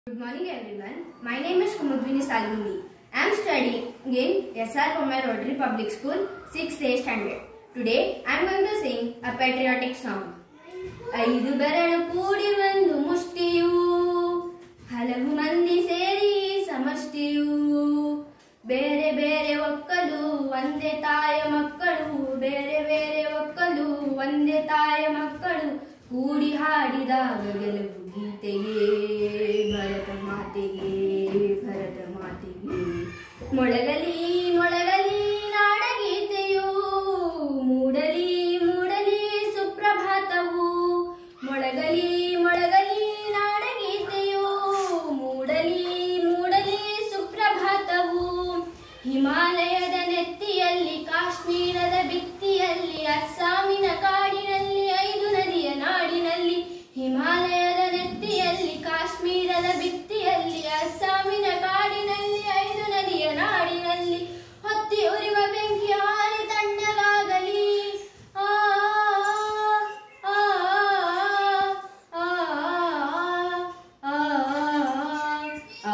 Good morning everyone. My name is Kumudvini Salgundi. I am studying in SR Pomai Rotary Public School 6th A standard. Today I am going to sing a patriotic song. ಐದು ಬೆರಳು ಕೂಡಿ ಒಂದು ಮುಷ್ಟಿಯು ಹಲವು ಮಂದಿ ಸೇರಿ ಸಮಷ್ಟಿಯು ಬೇರೆ ಬೇರೆ ಒಕ್ಕಲು ಒಂದೇ ತಾಯ ಮಕ್ಕಳು ಬೇರೆ ಬೇರೆ ಒಕ್ಕಲು ಒಂದೇ ತಾಯ ಮಕ್ಕಳು ಕೂಡಿ ಹಾಡಿದಾಗ ಗೆಲುವು ಗೀತೆಗೆ ಭರತ ಮಾತೆಗೆ ಭರತ ಮಾತೆಗೆ ಮೊಳಗಲಿ ಮೊಳಗಲಿ ನಾಡಗೀತೆಯು ಮೂಡಲಿ ಮೂಡಲಿ ಸುಪ್ರಭಾತವು ಮೊಳಗಲಿ ಮೊಳಗಲಿ ನಾಡಗೀತೆಯು ಮೂಡಲಿ ಮೂಡಲಿ ಸುಪ್ರಭಾತವು ಹಿಮಾಲಯದ ನೆತ್ತಿಯಲ್ಲಿ ಕಾಶ್ಮೀರದ ಭಿತ್ತಿಯಲ್ಲಿ ಅಸ್ಸಾಮಿನ ಕಾಡಿನಲ್ಲಿ ಐದು ನದಿಯ ನಾಡಿನಲ್ಲಿ ಹಿಮಾಲಯದ ನೆತ್ತಿಯಲ್ಲಿ ಕಾಶ್ಮೀರದ ಭಿತ್ತಿಯಲ್ಲಿ ಅಸ್ಸಾಮಿನ ಕಾಡಿನಲ್ಲಿ ಐದು ನದಿಯ ನಾಡಿನಲ್ಲಿ ಹೊತ್ತಿ ಉರಿವ ಬೆಂಕಿ ಹಾರಿ ತಣ್ಣಗಾಗಲಿ ಆ ಆ, ಆ, ಆ, ಆ,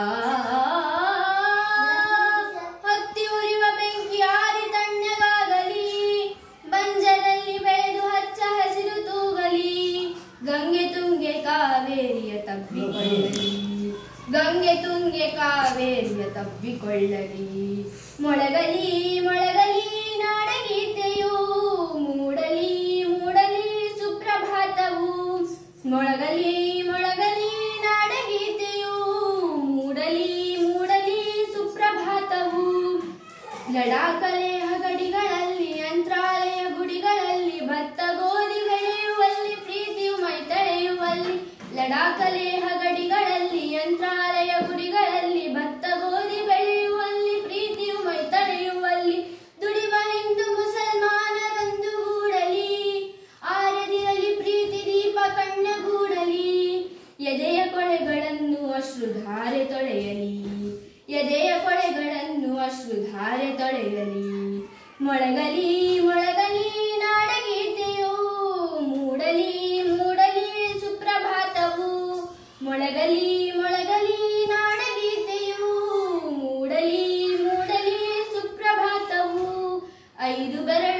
ಹೊತ್ತಿ ಉರಿವ ಬೆಂಕಿ ಆರಿ ತಣ್ಣಗಾಗಲಿ ಬಂಜರಲ್ಲಿ ಬೆಳೆದು ಹಚ್ಚ ಹಸಿರು ತೂಗಲಿ ಗಂಗೆ ತುಂಗೆ ಕಾವೇರಿಯ ತಬ್ಬಿಕೊಳ್ಳಲಿ ಗಂಗೆ ತುಂಗೆ ಕಾವೇರಿಯ ತಬ್ಬಿಕೊಳ್ಳಲಿ ಮೊಳಗಲಿ ಮೊಳಗಲಿ ನಾಡಗೀತೆಯು ಮೂಡಲಿ ಮೂಡಲಿ ಸುಪ್ರಭಾತವು ಮೊಳಗಲಿ ಮೊಳಗಲಿ ನಾಡಗೀತೆಯು ಮೂಡಲಿ ಮೂಡಲಿ ಸುಪ್ರಭಾತವು ಲಡಾಕಲೆ ಹಗಡಿಗಳಲ್ಲಿ ಯಂತ್ರಾಲಯ ಗುಡಿಗಳಲ್ಲಿ ಭತ್ತ ಗೋಧಿ ಬೆಳೆಯುವಲ್ಲಿ ಪ್ರೀತಿಯು ಮೈ ತಳೆಯುವಲ್ಲಿ ಲಡಾಕಲೆ ಹಗಡಿಗಳಲ್ಲಿ ಯಂತ್ರಾಲಯ ಗುಡಿಗಳಲ್ಲಿ ಭತ್ತ ಗೋಧಿ ಬೆಳೆಯುವಲ್ಲಿ ಪ್ರೀತಿಯು ಮೈ ತಳೆಯುವಲ್ಲಿ ದುಡಿವ ಹಿಂದೂ ಮುಸಲ್ಮಾನರೊಂದು ಗೂಡಲಿ ಆರದಿರಲಿ ಪ್ರೀತಿ ದೀಪ ಕಣ್ಣಗೂಡಲಿ ಎದೆಯ ಕೊಳೆಗಳನ್ನು ಅಶ್ರುಧಾರೆ ತೊಳೆಯಲಿ ಎದೆಯ ಕೊಳೆಗಳನ್ನು ಅಶ್ರುಧಾರೆ ತೊಳೆಯಲಿ ಮೊಳಗಲಿ ಮೊಳಗಲಿ ನಾಡಗೀತೆಯು ಮೂಡಲಿ ಮೂಡಲಿ ಸುಪ್ರಭಾತವು ಮೊಳಗಲಿ ಮೊಳಗಲಿ ನಾಡಗೀತೆಯು ಮೂಡಲಿ ಮೂಡಲಿ ಸುಪ್ರಭಾತವು ಐದು ಬೆರಳು